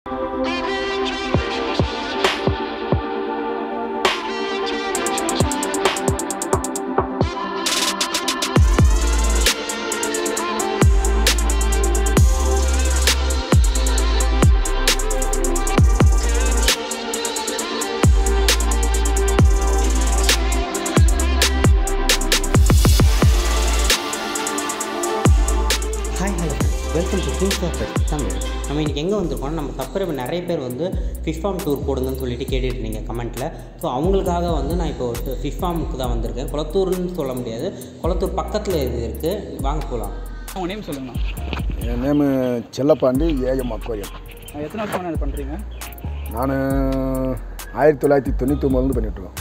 Hi hello welcome to Kings of Fest Tamil நம்ம இன்றைக்கி எங்கே வந்திருக்கோம் நம்ம சப்ஸ்கிரைபர் நிறைய பேர் வந்து ஃபிஷ் ஃபார்ம் டூர் போடுங்கன்னு சொல்லிட்டு கேட்டுட்டு இருந்தீங்க கமெண்ட்டில் ஸோ அவங்களுக்காக வந்து நான் இப்போ ஃபிஷ் ஃபார்முக்கு தான் வந்திருக்கேன் குளத்தூர்னு சொல்ல முடியாது குளத்தூர் பக்கத்தில் இது இருக்குது வாங்க போகலாம் உங்கள் நேம் சொல்லுங்கண்ணா என் நேமு செல்லப்பாண்டி ஏஎம் அக்வாரியம் அஹ் எத்தனை வருஷமா இது பண்ணுறீங்க நான் ஆயிரத்தி தொள்ளாயிரத்தி தொண்ணூற்றி ஒம்பதுலேருந்து பண்ணிகிட்ருக்கோம்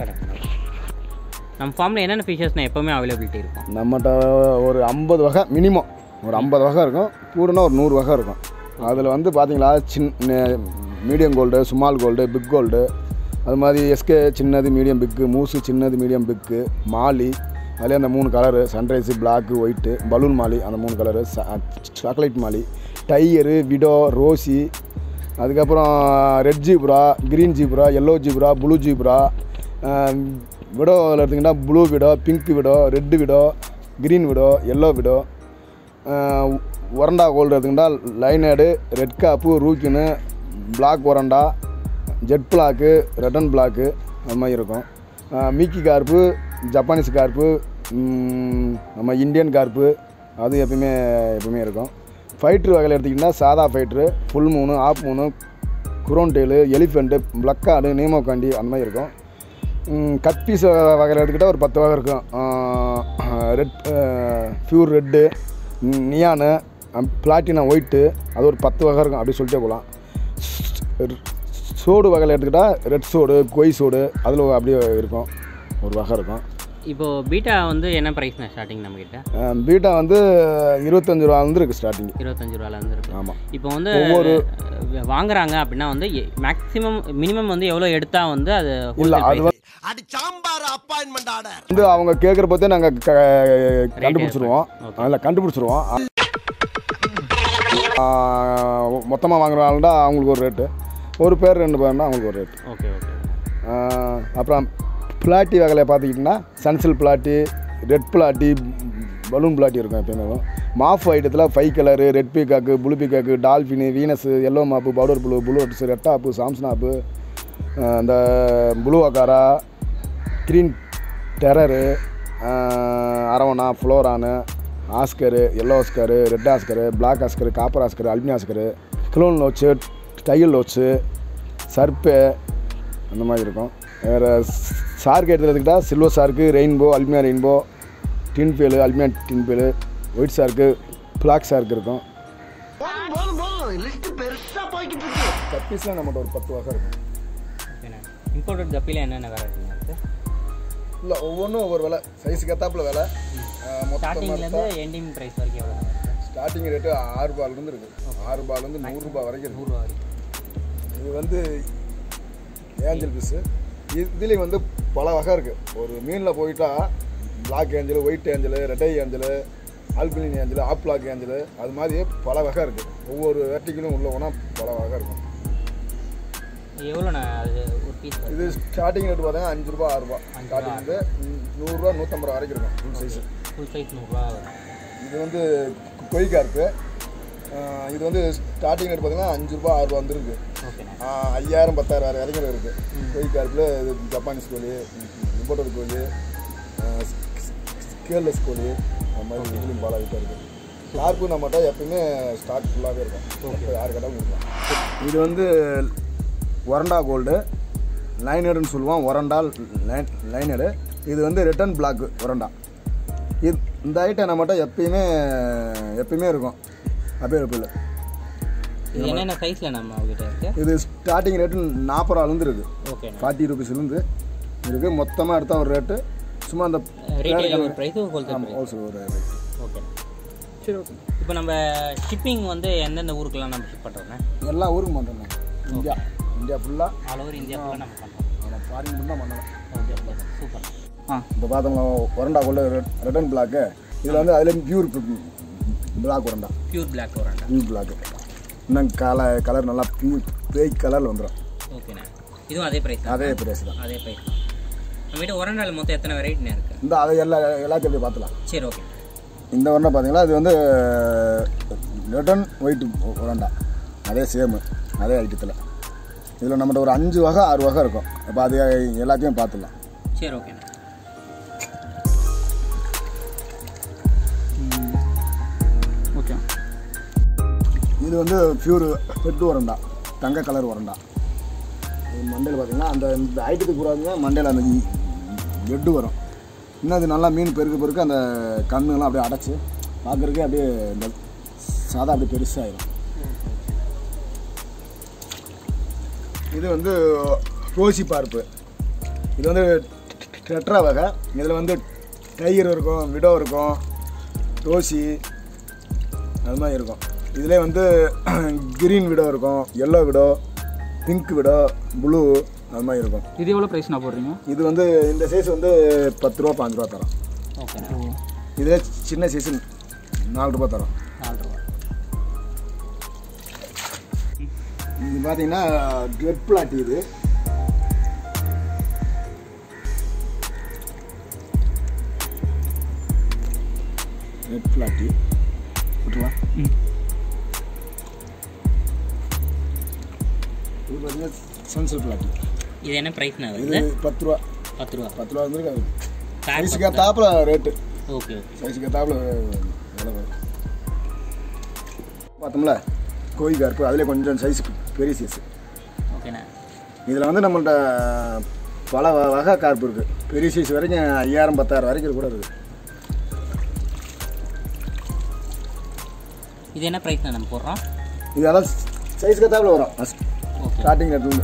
நம்ம ஃபார்மில் என்னென்ன ஃபிஷஸ்னால் எப்போவுமே அவைலபிலிட்டி இருக்கும் நம்மகிட்ட ஒரு ஐம்பது வகை மினிமம் ஒரு ஐம்பது வகை இருக்கும் கூடனா ஒரு நூறு வகை இருக்கும் அதில் வந்து பார்த்தீங்களா சின்ன medium gold small gold big gold அது மாதிரி எஸ்கே சின்னது மீடியம் பிக்கு மூசு சின்னது மீடியம் பிக்கு மாலி அதுலேயே அந்த மூணு colour sunrise black white balloon molly அந்த மூணு colour chocolate molly tiger widow rosy அதுக்கப்புறம் red zebra green zebra yellow zebra blue zebra விடோவில் எடுத்திங்கன்னா blue widow pink widow red widow green widow yellow widow oranda gold எடுத்துக்கிட்டா lionhead red cap ryukin black oranda jet black red and black அது மாதிரி இருக்கும் அஹ் Mickey கார்ப்பு Japanese கார்ப்பு ம், நம்ம Indian கார்ப்பு அது எப்பயுமே எப்பயுமே இருக்கும் ஃபைட்ரு வகையில் எடுத்திங்கன்னா சாதா ஃபைட்ரு ஃபுல் மூணு ஆஃப் மூணு crown tail elephant plakat Nemo candy அந்த மாதிரி இருக்கும் கட்பீஸ் வகையில் எடுத்துக்கிட்டால் ஒரு பத்து வகை இருக்கும் red pure red neon platinum white அது ஒரு பத்து வகை இருக்கும் அப்படி சொல்லிட்டே போகலாம் சோடு வகையில் எடுத்துக்கிட்டால் ரெட் சோடு கொய் சோடு அதில் அப்படியே இருக்கும் ஒரு வகை இருக்கும் இப்போது பீட்டா வந்து என்ன ப்ரைஸ்ண்ணா ஸ்டார்டிங் நம்மக்கிட்ட அஹ் பீட்டா வந்து இருபத்தஞ்சு ரூபாலேருந்து இருக்குது ஸ்டார்டிங் இருபத்தஞ்சு ரூபாலேருந்து இருக்கு ஆமாம் இப்போ வந்து ஒவ்வொரு- அஹ், வாங்குறாங்க அப்படின்னா வந்து மேக்ஸிமம் மினிமம் வந்து எவ்வளோ எடுத்தால் வந்து அது இல்லை அது வந்து அடி சாம்பார் அப்பாயின்மெண்ட் ஆர்டர் வந்து அவங்க கேட்குற பார்த்தே நாங்கள் கண்டுபிடிச்சிருவோம் Okay. அதில் கண்டுபிடிச்சிருவோம் மொத்தமாக வாங்குறாங்கடா அவங்களுக்கு ஒரு ரேட்டு ஒரு பேர் ரெண்டு பேர்னா அவங்களுக்கு ஒரு ரேட்டு ஓகே ஓகே அப்புறம் பிளாட்டி வகையில் பார்த்துக்கிட்டிங்கன்னா சன்சில் பிளாட்டி ரெட் பிளாட்டி பலூன் பிளாட்டி இருக்கும் எப்பயுமே மாஃப் ஐட்டத்தில் five colour red peacock blue peacock dolphin venus yellow மாப்பு பவுடர் ப்ளூ ப்ளூ ஹட்ஸ் ரெட் ஆப்பு சாம்சன் ஆப்பு அந்த blue acara green terror arowana flowerhorn oscar yellow oscar red oscar black oscar copper oscar albino oscar clown loach tile loach சர்ப்பு அந்த மாதிரி இருக்கும் வேறு shark எடுத்து எடுத்துக்கிட்டால் சில்வர் சார்க்கு ரெயின்போ அல்மியா ரெயின்போ டின்பேலு அல்மியா டின்பேலு ஒயிட் சார்க்கு பிளாக் சார்க்கு இருக்கும் போதும் போதும் லிஸ்ட் பெருசா போய்கிட்டு இருக்கு கப்பீஸ்லாம் நம்மகிட்ட ஒரு பத்து வகை இருக்கும் ஓகேண்ணா இம்போர்ட்டட் ஜப்பியில் என்னென்ன வெரைட்டிங்க இருக்குது இல்லை ஒவ்வொன்றும் ஒவ்வொரு விலை சைஸுக்கு ஏத்தாப்புல விலை மொத்தமாக ஸ்டார்டிங்லேருந்து எண்டிங் ப்ரைஸ் வரைக்கும் எவ்வளோ ஸ்டார்டிங் ரேட்டு ஆறு ரூபாயிலேருந்து இருக்குது ஆறு ரூபாயிலேருந்து நூறுரூபா வரைக்கும் இருக்குது நூறுரூவா வரைக்கும் இது வந்து ஏஞ்சல் ஃபிஷ்ஷு இதுலேயும் வந்து பல வகை இருக்குது ஒரு மீனில் போயிட்டா பிளாக் ஏஞ்சல் ஒயிட் ஏஞ்சல் ரெட்டை ஏஞ்சல் ஆல்பினின் ஏஞ்சல் ஆப் பிளாக் ஏஞ்சல் அது மாதிரி பல வகை இருக்குது ஒவ்வொரு வேட்டைக்கும் உள்ள போனால் பல வகை இருக்கும் எவ்வளோண்ணா அது ஒரு பீஸ் இது ஸ்டார்டிங் ரேட் பார்த்தீங்கன்னா அஞ்சு ரூபா ஆறு ரூபா ஸ்டார்டிங் வந்து நூறுரூவா நூற்றம்பது ரூபா வரைக்கும் இருக்கும் ஃபுல் சைஸு ஃபுல் சைஸ் நூறுரூவா வரும் இது வந்து கொய் கார்ப்பு இது வந்து ஸ்டார்டிங் ரேட் பார்த்தீங்கன்னா அஞ்சு ரூபா ஆறு ரூபா வந்துருக்கு ஓகேண்ணா ஆஹ் ஐயாயிரம் பத்தாயிரம் வேறு வரைக்கும் இருக்குது கொய் கார்ப்பில் இது ஜப்பானீஸ் கோழி இம்போர்ட்டட் கோழி ஸ்கேல்லெஸ் கோழி அந்த மாதிரி இதுலேயும் பல ஐட்டம் இருக்குது கார்ப்பு நம்மகிட்ட எப்பயுமே ஸ்டாக் ஃபுல்லாகவே இருக்கும் எப்போ யார் கேட்டாலும் இருக்கும் இது வந்து ஒரண்டா கோல்டு லைனடுன்னு சொல்லுவோம் ஒரண்டா லைன் லைனடு இது வந்து ரிட்டன் பிளாக் ஒரண்டா இது இந்த ஐட்டம் நம்மகிட்ட எப்பயுமே எப்பயுமே இருக்கும் அவைலபிள் இது என்னென்ன சைஸில் நம்ம அவங்ககிட்ட இருக்குது இது ஸ்டார்டிங் ரேட்டு நாற்பது ரூபாலேருந்து இருக்குது ஓகேண்ணா ஃபார்ட்டி ருபீஸ்லேருந்து இருக்குது மொத்தமாக எடுத்தால் ஒரு ரேட்டு சும்மா அந்த ரீட்டைல் ப்ரைஸும் ஹோல்சேல் ஆமாம் ப்ரைஸ் ஹோல்சேல் ஒரு ரேட் ஓகே சரி ஓகே இப்போ நம்ம ஷிப்பிங் வந்து எந்தெந்த ஊருக்கெல்லாம் நம்ம ஷிப் பண்ணுறோண்ணே எல்லா ஊருக்கும் பண்ணுறோங்க இந்தியா இந்தியா ஃபுல்லாக ஆல் ஓவர் இந்தியா ஃபுல்லாக நம்ம பண்ணுறோம் நம்ம ஃபாரின் மட்டும் தான் பண்ணணும் ஓகே சூப்பர் ஆ இப்போ பார்த்தோம்னா ஒரண்டா கொள்ள ரிட்டன் பிளாக்கு இதில் வந்து அதுலேயும் pure black oranda pure black வரண்டா பியூர் பிளாக்கு இன்னும் கலர் கலர் நல்லா பியூ பேய் கலரில் வந்துடும் ஓகேண்ணா இதுவும் அதே ப்ரைஸ் அதே பிரைஸ் தான் அதே ப்ரைஸ் தான் நம்மகிட்ட உரண்டால் மொத்தம் எத்தனை வெரைட்டிண்ணே இருக்குது இந்த அதை எல்லா எல்லாத்தையும் அப்படியே பார்த்துலாம் சரி ஓகே இந்த உரண்டை பார்த்தீங்களா இது வந்து ரெட் அண்ட் ஒயிட் உரண்டா அதே சேமு அதே ஐட்டத்தில் இதில் நம்மகிட்ட ஒரு அஞ்சு வகை ஆறு வகை இருக்கும் அப்போ அது எல்லாத்தையும் பார்த்துடலாம் சரி ஓகேண்ணா ஓகே இது வந்து பியூர் பெட்டு உரண்டா தங்க கலர் உரண்டா இது மண்டையில் பார்த்தீங்கன்னா அந்த இந்த ஐட்டத்துக்கு பூராங்க மண்டையில் அந்த பெட்டு வரும் இன்னும் அது நல்லா மீன் பெருக்க பெருக்க அந்த கண்ணுலாம் அப்படியே அடைச்சி பார்க்குறதுக்கே அப்படியே இந்த சாதா அப்படியே பெருசாகிடும் இது வந்து ரோசி பார்ப்பு இது வந்து டெட்ரா வகை இதில் வந்து டைகர் இருக்கும் விடோ இருக்கும் ரோசி அது மாதிரி இருக்கும் இதிலே வந்து கிரீன் விடோ இருக்கும் yellow widow pink widow blue அது மாதிரி இருக்கும் இது எவ்வளோ ப்ரைஸ் நான் போடுறீங்க இது வந்து இந்த சைஸ் வந்து பத்து ரூபா பாஞ்சு ரூபா தரோம் ஓகேண்ணா இதில் சின்ன சைஸ் நாலு ரூபா தரோம் நாலு ரூபா இது பார்த்தீங்கன்னா ரெட் பிளாட் இது ரெட் பிளாட்டி விட்டுருவா ம் இது பார்த்தீங்கன்னா சன்சல் பிளாட்டி இது என்ன ப்ரைஸ்ண்ணா இது வருது பத்து ரூபா பத்து ரூபா பத்து ரூபா வந்துருக்கு Tag சைஸுக்கு ஏற்றாப்புல ரேட்டு ஓகே ஓகே சைஸுக்கு ஏற்றாப்புல விலை வரும் பார்த்தோம்ல கோழி கருப்பு அதிலே கொஞ்சம் சைஸ் பெரிய சைஸ் ஓகேண்ணா இதில் வந்து நம்மள்ட்ட பல வ- வகை கார்ப்பு இருக்குது பெரிய சைஸ் வரைக்கும் ஐயாயிரம் பத்தாயிரம் வரைக்கும் கூட இருக்குது இது என்ன ப்ரைஸ்ண்ணா நம்ம போடுறோம் இது அதான் சைஸுக்கு ஏற்றாப்புல வரும் ஓகே ஸ்டார்டிங் ரேட்லேருந்து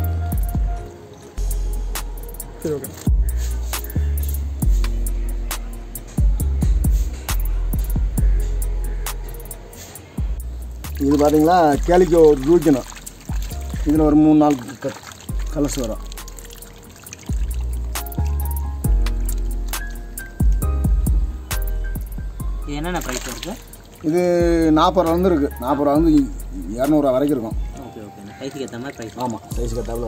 சரி ஓகே இது பார்த்தீங்களா கேலிக்கோ ரூஜனம் இதில் ஒரு மூணு நாலு க கலர்ஸ் வரும் இது என்னென்ன ப்ரைஸ் வருது இது நாற்பது ரூபா வந்து இருக்குது நாற்பது ரூபா வந்து இரநூறுவா வரைக்கும் இருக்கும் ஓகே ஓகேண்ணா சைஸுக்கு ஏற்ற மாதிரி ப்ரைஸ் ஆமாம் சைஸுக்கு ஏற்றாப்புல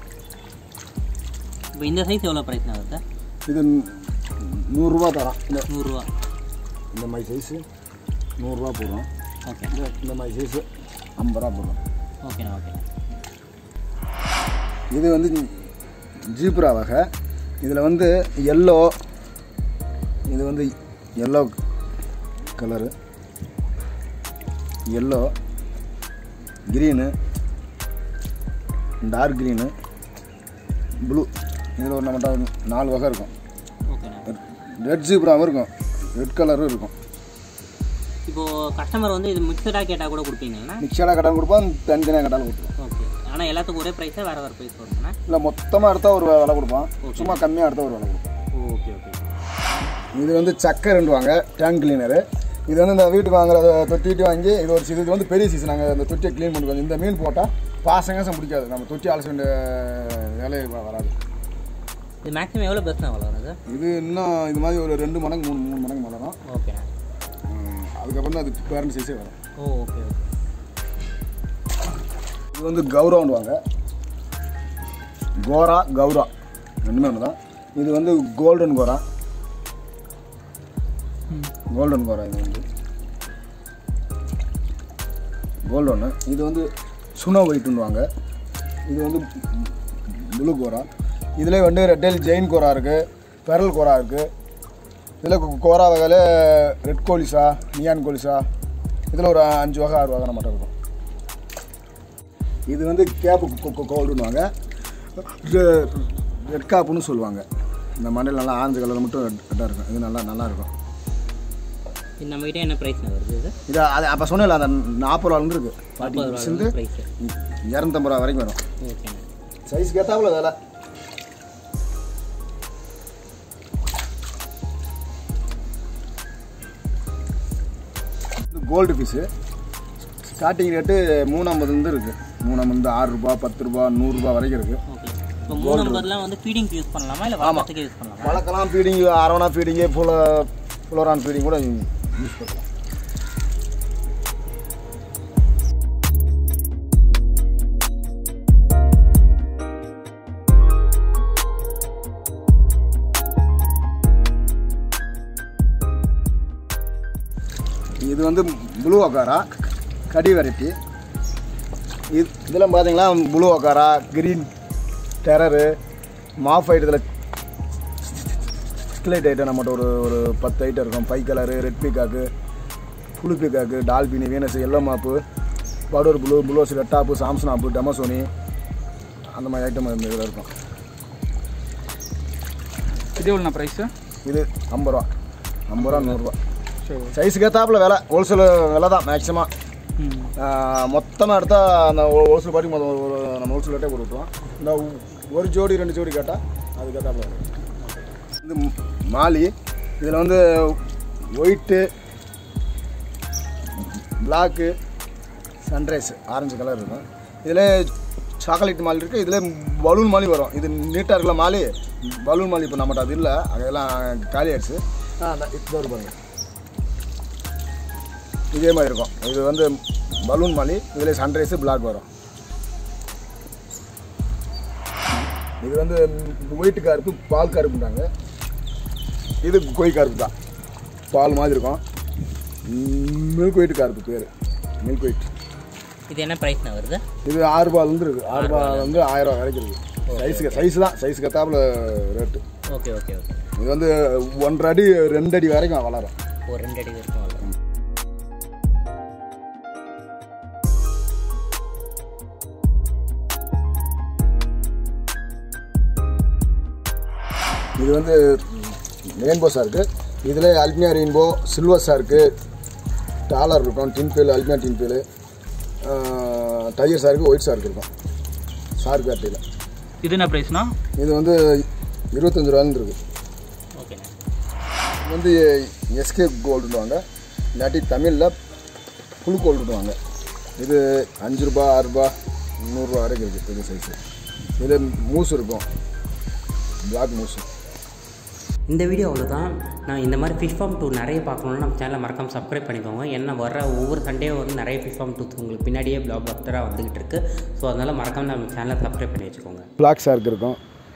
இப்போ இந்த சைஸ் எவ்வளோ ப்ரைஸ்ண்ணா வருது இது நூறுரூவா தரோம் இந்த நூறுரூவா இந்த மாதிரி சைஸு நூறுரூவா போடுறோம் ஓகே இந்த இந்த மாதிரி சைஸு ஐம்பது ரூபா போடுறோம் ஓகேண்ணா ஓகே இது வந்து ஜீப்ரா வகை இதில் வந்து எல்லோ இது வந்து yellow colour yellow green dark green blue இதில் ஒரு நம்மகிட்ட நாலு வகை இருக்கும் ஓகேண்ணா ரெட் ஜீப்ராவும் இருக்கும் ரெட் கலரும் இருக்கும் இப்போது கஸ்டமர் வந்து இது மிக்சடாக கேட்டால் கூட கொடுப்பீங்கண்ணா மிக்சடாக கட்டாலும் கொடுப்போம் தனித்தனியாக கட்டாலும் கொடுப்போம் ஓகே ஆனால் எல்லாத்துக்கும் ஒரே ப்ரைஸாக வேறு வேறு ப்ரைஸ் வருங்கண்ணா இல்லை மொத்தமாக எடுத்தால் ஒரு விலை கொடுப்போம் சும்மா கம்மியாக எடுத்தால் ஒரு விலை கொடுப்போம் ஓகே ஓகே இது வந்து சக்கரைன்னுவாங்க டேங்க் கிளீனரு இது வந்து இந்த வீட்டுக்கு வாங்குற தொட்டிட்டு வாங்கி இது ஒரு இது வந்து பெரிய சீசன் நாங்கள் அந்த தொட்டியை க்ளீன் பண்ணுவோம் இந்த மீன் போட்டால் பாசங்காசம் பிடிக்காது நம்ம தொட்டி அலச வேண்டிய வேலையை வ- வராது இது மேக்ஸிமம் எவ்வளோ பெருசுண்ணா வளருது இது இன்னும் இது மாதிரி ஒரு ரெண்டு மடங்கு மூணு மூணு மடங்கு வளரும் ஓகேண்ணா உம், அதுக்கப்புறம் தான் அது பேரண்ட் சைஸே வரும் ஓ ஓகே ஓகே இது வந்து கௌரவன்னுவாங்க கோரா கௌரா ரெண்டுமே ஒன்று தான் இது வந்து கோல்டன் கோரா கோல்டன் கோரா இது வந்து கோல்டன் இது வந்து சுனோ ஒயிட்டுன்னுவாங்க இது வந்து ப்ளூ கோரா இதில் வந்து ரெட்டேல் ஜெயின் கோரா இருக்குது பெரல் கோரா இருக்குது இதில் கோரா வகையில் ரெட் கோலிசா நியான் கோலிசா இதில் ஒரு அஞ்சு வகை ஆறு வகை மட்டும் இருக்கும் இது வந்து கேப்பு கோல்டுன்னுவாங்க ரெட் காப்புன்னு சொல்லுவாங்க இந்த மண்டையில் நல்லா ஆரஞ்சு கலர் மட்டும் ரெட்டாக இருக்கும் இது நல்லா நல்லா இருக்கும் இது நம்மகிட்ட என்ன ப்ரைஸ்ண்ணா வருது இது இது அது அப்போ சொன்னல அந்த நாற்பது ரூபாலேருந்து இருக்குது ஃபார்ட்டி முப்பது பர்சன்ட் ரூபா ப்ரைஸு இரநூத்தம்பது ரூபா வரைக்கும் வரும் ஓகேண்ணா சைஸ்க்கு ஏற்றாப்புல வேலை கோல்டு ஃபிஷ்ஷு ஸ்டார்டிங் ரேட்டு மூணாம்பதுலேருந்து இருக்குது மூணாம்பது ஆறு ரூபா பத்து ரூபா நூறுரூபா வரைக்கும் இருக்குது ஓகே இப்போ மூணு ஐம்பதுலாம் வந்து ஃபீடிங்க்கு யூஸ் பண்ணலாமா இல்லை வளர்க்கறதுக்கு யூஸ் பண்ணலாமா வழக்கெல்லாம் ஃபீடிங் அரவணா ஃபீடிங்கு புல புலரான் ஃபீடிங் கூட யூஸ் பண்ணலாம் இது வந்து ப்ளூ ஒக்காரா கடி வெரைட்டி இது இதெல்லாம் பார்த்தீங்கன்னா ப்ளூ ஒக்காரா கிரீன் டெரரு மாஃப் ஐட்டத்தில் ஸ்கிலைட் ஐட்டம் நம்மகிட்ட ஒரு ஒரு பத்து ஐட்டம் இருக்கும் five colour red peacock blue peacock dolphin venus yellow மாப்பு powder blue blues red hap Samson hap டெமசோனி அந்த மாதிரி ஐட்டம் இந்த இதில் இருக்கும் இது எவ்வளோண்ணா ப்ரைஸு இது ஐம்பது ரூபா ஐம்பது ரூபா நூறுரூவா சரி சைஸுக்கு ஏற்றாப்புல விலை ஹோல்சேல் விலை தான் மேக்ஸிமம் ம் மொத்தமாக எடுத்தால் அந்த ஹோல்சேல் பாட்டி மொத்தம் ஒரு ஒரு நம்ம ஹோல்சேல் ரேட்டே கொடுத்துருவோம் இந்த ஒரு ஜோடி ரெண்டு ஜோடி கேட்டால் அதுக்கேற்றாப்புல இது மாலி இதில் வந்து white black sunrise orange colour இருக்கும் இதில் சாக்லேட் மாலி இருக்குது இதில் பலூன் மாலி வரும் இது நீட்டாக இருக்குல்ல மாலி பலூன் மாலி இப்போ நம்மகிட்ட அது இல்லை அதெல்லாம் காலி ஆயிடுச்சு ஆ அந்த இது ஒரு பாருங்க இதே மாதிரி இருக்கும் இது வந்து பலூன் மாலி இதில் சன்ரைஸு பிளாக் வரும் இது வந்து ஒயிட் கருப்பு பால் கருப்புன்றாங்க இது கொய் கருப்பு தான் பால் மாதிரி இருக்கும் மில்க் ஒயிட் கருப்பு பேர் மில்க் ஒயிட் இது என்ன ப்ரைஸ்ண்ணா வருது இது ஆறு ரூபாயிலேருந்து இருக்குது ஆறு ரூபாய் வந்து ஆயிரம் ரூபா வரைக்கும் இருக்குது சைஸுக்கு சைஸ் தான் சைஸுக்கு ஏற்றாப்புல ரேட்டு ஓகே ஓகே ஓகே இது வந்து ஒன்றரை அடி ரெண்டு அடி வரைக்கும் வளரும் ஒரு ரெண்டு அடி வரைக்கும் வரும் இது வந்து ரெயின்போ சார்க்கு இதில் அல்மியா ரெயின்போ சில்வர் சார்க்கு டாலர் இருக்கும் டின்பேல் அல்மியா டின்பேல் டயர் சாருக்கு ஒயிட் சார்க்கு இருக்கும் சார்க் பேட்டரியில் இது என்ன ப்ரைஸ்ண்ணா இது வந்து இருபத்தஞ்சு ரூபாயிலிருந்து இருக்குது ஓகேண்ணா இது வந்து எஸ்கே கோல்டுவாங்க இல்லாட்டி தமிழில் புழு கோல்டுவாங்க இது அஞ்சு ரூபா ஆறு ரூபா நூறுரூவா வரைக்கும் இருக்குது இது சைஸு இது மூஸ் இருக்கும் பிளாக் மூஸு இந்த வீடியோ அவ்வளோதான் நான் இந்த மாதிரி ஃபிஷ் ஃபார்ம் டூர் நிறைய பார்க்கணுன்னா நம்ம சேனலை மறக்காம சப்ஸ்கிரைப் பண்ணிக்கோங்க ஏன்னா வர ஒவ்வொரு சண்டே வந்து நிறைய ஃபிஷ் ஃபார்ம் டூர்ஸ் உங்களுக்கு பின்னாடியே பிளாக் பக்தராக வந்துகிட்டு இருக்கு ஸோ அதனால் மறக்காம நம்ம சேனலை சப்ஸ்கிரைப் பண்ணி வச்சுக்கோங்க பிளாக் ஷார்க் இருக்கும்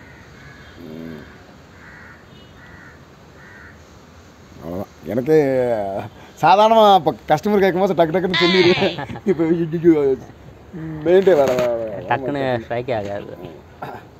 அவ்வளோதான் எனக்கு சாதாரணமாக இப்போ கஸ்டமர் கேட்கும்போது டக்கு டக்குன்னு சொல்லிடுவேன் இப்போ மெயின்டே வேறு டக்குன்னு ஸ்ட்ரைக் ஆகாது